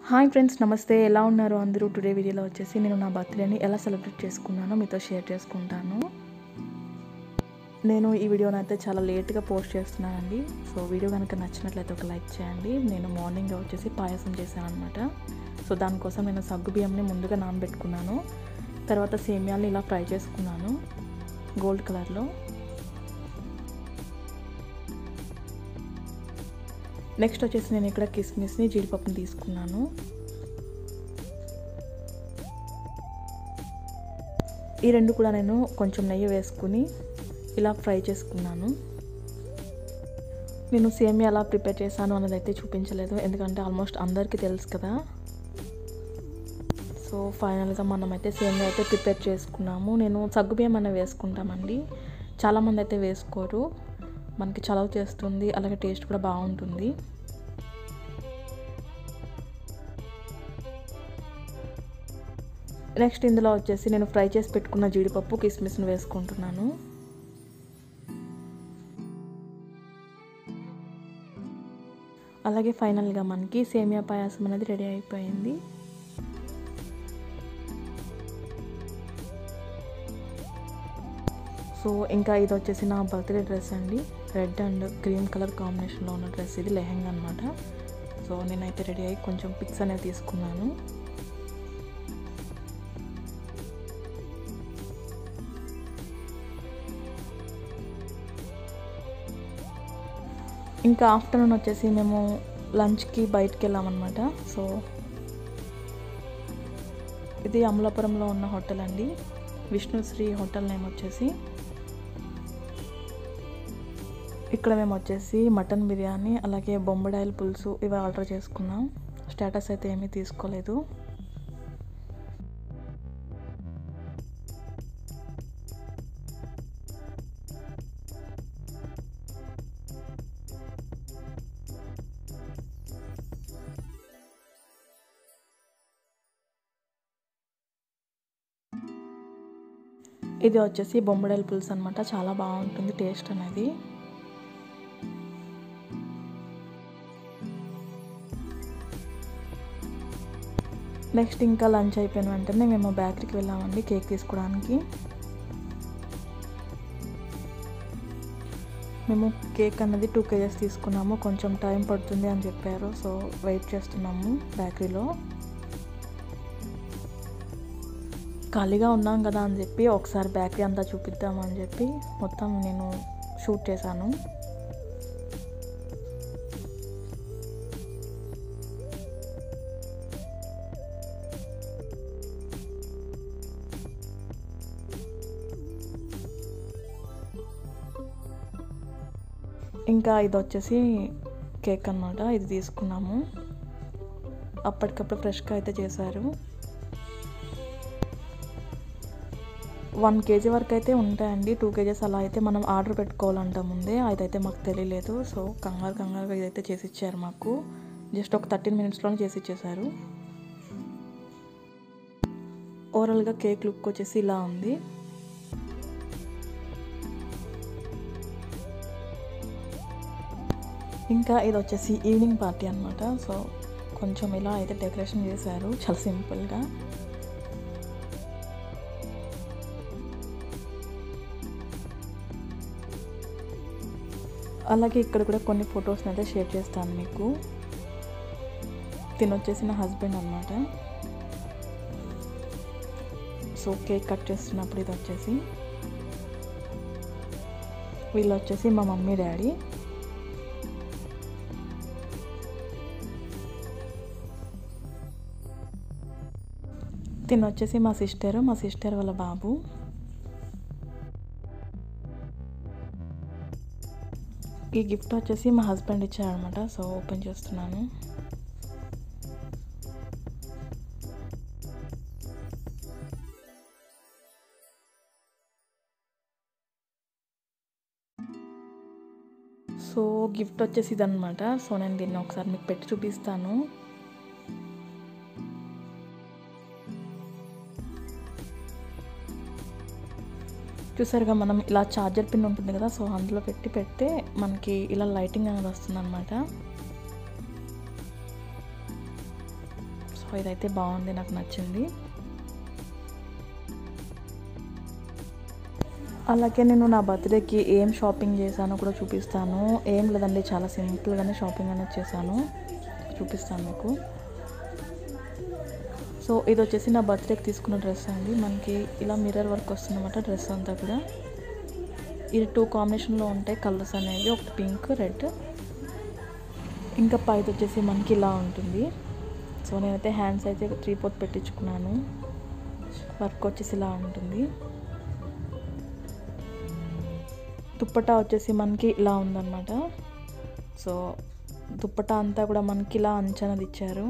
hi friends నమస్తే ఎలా ఉన్నారు అందరూ టుడే వీడియోలో వచ్చేసి నేను నా బర్త్డేని ఎలా సెలబ్రేట్ చేసుకున్నానో మీతో షేర్ చేసుకుంటాను నేను ఈ వీడియోని అయితే చాలా లేట్గా పోస్ట్ చేస్తున్నానండి సో వీడియో కనుక నచ్చినట్లయితే ఒక లైక్ చేయండి నేను మార్నింగ్ వచ్చేసి పాయసం చేశాను అనమాట సో దానికోసం నేను సగ్గు బియ్యంని ముందుగా నానబెట్టుకున్నాను తర్వాత సేమియాల్ని ఇలా ఫ్రై చేసుకున్నాను గోల్డ్ కలర్లో నెక్స్ట్ వచ్చేసి నేను ఇక్కడ కిస్మిస్ని జీడిపప్పుని తీసుకున్నాను ఈ రెండు కూడా నేను కొంచెం నెయ్యి వేసుకుని ఇలా ఫ్రై చేసుకున్నాను నేను సేమియా ఎలా ప్రిపేర్ చేశాను అన్నది అయితే చూపించలేదు ఎందుకంటే ఆల్మోస్ట్ అందరికీ తెలుసు కదా సో ఫైనల్గా మనం అయితే సేమియా అయితే ప్రిపేర్ చేసుకున్నాము నేను సగ్గుబియ్యం అనే వేసుకుంటామండి చాలామంది అయితే వేసుకోరు మనకి చలవ చేస్తుంది అలాగే టేస్ట్ కూడా బాగుంటుంది నెక్స్ట్ ఇందులో వచ్చేసి నేను ఫ్రై చేసి పెట్టుకున్న జీడిపప్పు కిస్మిస్ని వేసుకుంటున్నాను అలాగే ఫైనల్గా మనకి సేమియా పాయాసం అనేది రెడీ అయిపోయింది సో ఇంకా ఇది వచ్చేసి నా బర్త్డే డ్రెస్ అండి రెడ్ అండ్ క్రీమ్ కలర్ కాంబినేషన్లో ఉన్న డ్రెస్ ఇది లెహెంగా అనమాట సో నేనైతే రెడీ అయ్యి కొంచెం పిక్స్ అనేది తీసుకున్నాను ఇంకా ఆఫ్టర్నూన్ వచ్చేసి మేము లంచ్కి బయటికి వెళ్ళామన్నమాట సో ఇది అమలాపురంలో ఉన్న హోటల్ అండి విష్ణుశ్రీ హోటల్ నేమ్ వచ్చేసి ఇక్కడ మేము వచ్చేసి మటన్ బిర్యానీ అలాగే బొంబడాయిల పులుసు ఇవి ఆర్డర్ చేసుకున్నాం స్టేటస్ అయితే ఏమీ తీసుకోలేదు ఇది వచ్చేసి బొమ్మడాయిల పులుసు అనమాట చాలా బాగుంటుంది టేస్ట్ అనేది నెక్స్ట్ ఇంకా లంచ్ అయిపోయిన వెంటనే మేము బేకరీకి వెళ్ళామండి కేక్ తీసుకోవడానికి మేము కేక్ అన్నది టూ కేజెస్ తీసుకున్నాము కొంచెం టైం పడుతుంది అని చెప్పారు సో వెయిట్ చేస్తున్నాము బేకరీలో ఖాళీగా ఉన్నాం కదా అని చెప్పి ఒకసారి బేకరీ అంతా చూపిద్దామని చెప్పి మొత్తం నేను షూట్ చేశాను ఇంకా ఇది వచ్చేసి కేక్ అనమాట ఇది తీసుకున్నాము అప్పటికప్పుడు ఫ్రెష్గా అయితే చేశారు వన్ కేజీ వరకు అయితే ఉంటాయండి టూ కేజెస్ అలా అయితే మనం ఆర్డర్ పెట్టుకోవాలంట ముందే అదైతే మాకు తెలియలేదు సో కంగారు కంగారుగా ఇదైతే చేసి ఇచ్చారు మాకు జస్ట్ ఒక థర్టీన్ మినిట్స్లోనే చేసి ఇచ్చేసారు ఓవరాల్గా కేక్ లుక్ వచ్చేసి ఇలా ఉంది ఇంకా ఇది వచ్చేసి ఈవినింగ్ పార్టీ అనమాట సో కొంచెం ఇలా అయితే డెకరేషన్ చేశారు చాలా సింపుల్గా అలాగే ఇక్కడ కూడా కొన్ని ఫొటోస్ని అయితే షేర్ చేస్తాను మీకు తిని వచ్చేసి నా హస్బెండ్ అనమాట సో కేక్ కట్ చేస్తున్నప్పుడు ఇది వచ్చేసి వీళ్ళు వచ్చేసి మా మమ్మీ డాడీ తిని వచ్చేసి మా సిస్టర్ మా సిస్టర్ వాళ్ళ బాబు ఈ గిఫ్ట్ వచ్చేసి మా హస్బెండ్ ఇచ్చారనమాట సో ఓపెన్ చేస్తున్నాను సో గిఫ్ట్ వచ్చేసి ఇదనమాట సో నేను దీన్ని ఒకసారి మీకు పెట్టి చూపిస్తాను చూసారుగా మనం ఇలా ఛార్జర్ పిన్ ఉంటుంది కదా సో అందులో పెట్టి పెడితే మనకి ఇలా లైటింగ్ అనేది వస్తుంది అనమాట సో ఇదైతే బాగుంది నాకు నచ్చింది అలాగే నేను నా బర్త్డేకి ఏం షాపింగ్ చేశానో కూడా చూపిస్తాను ఏం లేదండి చాలా సింపుల్గానే షాపింగ్ అనేది చేశాను చూపిస్తాను మీకు సో ఇది వచ్చేసి నా బర్త్డేకి తీసుకున్న డ్రెస్ అండి మనకి ఇలా మిర్రర్ వర్క్ వస్తుందన్నమాట డ్రెస్ అంతా కూడా ఇది టూ కాంబినేషన్లో ఉంటాయి కలర్స్ అనేవి ఒకటి పింక్ రెడ్ ఇంకా పైది వచ్చేసి మనకి ఇలా ఉంటుంది సో నేనైతే హ్యాండ్స్ అయితే త్రీ ఫోర్త్ పెట్టించుకున్నాను వర్క్ వచ్చేసి ఇలా ఉంటుంది దుప్పటా వచ్చేసి మనకి ఇలా ఉందన్నమాట సో దుప్పటా అంతా కూడా మనకి ఇలా అంచనది ఇచ్చారు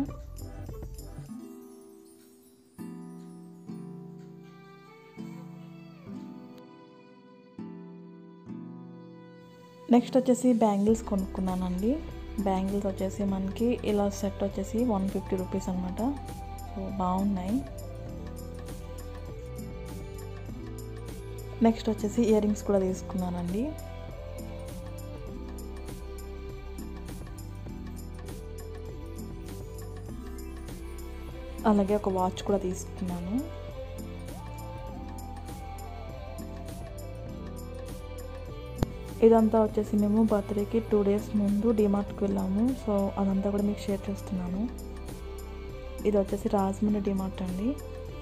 నెక్స్ట్ వచ్చేసి బ్యాంగిల్స్ కొనుక్కున్నానండి బ్యాంగిల్స్ వచ్చేసి మనకి ఇలా సెట్ వచ్చేసి వన్ ఫిఫ్టీ రూపీస్ అనమాట సో బాగున్నాయి నెక్స్ట్ వచ్చేసి ఇయర్ రింగ్స్ కూడా తీసుకున్నానండి అలాగే ఒక వాచ్ కూడా తీసుకున్నాను ఇదంతా వచ్చేసి మేము బర్త్డేకి టూ డేస్ ముందు డిమార్ట్కి వెళ్ళాము సో అదంతా కూడా మీకు షేర్ చేస్తున్నాను ఇది వచ్చేసి రాజమండ్రి డిమార్ట్ అండి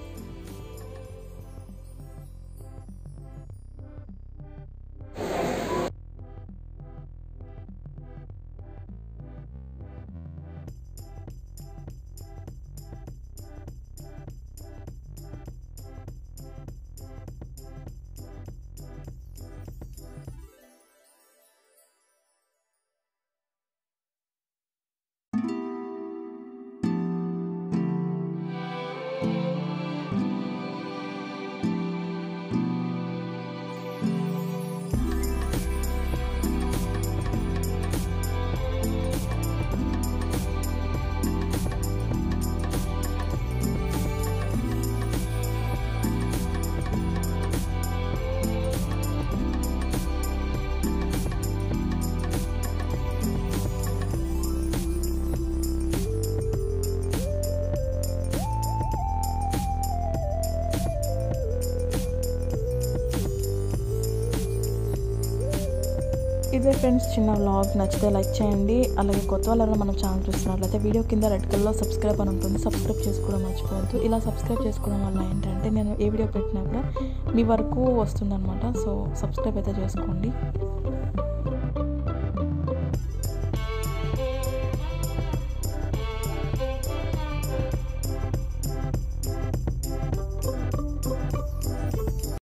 ఇదే ఫ్రెండ్స్ చిన్న వ్లాగ్ నచ్చితే లైక్ చేయండి అలాగే కొత్త వాళ్ళు ఎవరైనా మన ఛానల్ చూస్తున్నట్లయితే వీడియో కింద రెడ్ కలర్లో సబ్స్క్రైబ్ అని ఉంటుంది సబ్స్క్రైబ్ చేసుకోవడం మర్చిపోవద్దు ఇలా సబ్స్క్రైబ్ చేసుకోవడం వల్ల ఏంటంటే నేను ఏ వీడియో పెట్టినా కూడా మీ వరకు వస్తుందన్నమాట సో సబ్స్క్రైబ్ అయితే చేసుకోండి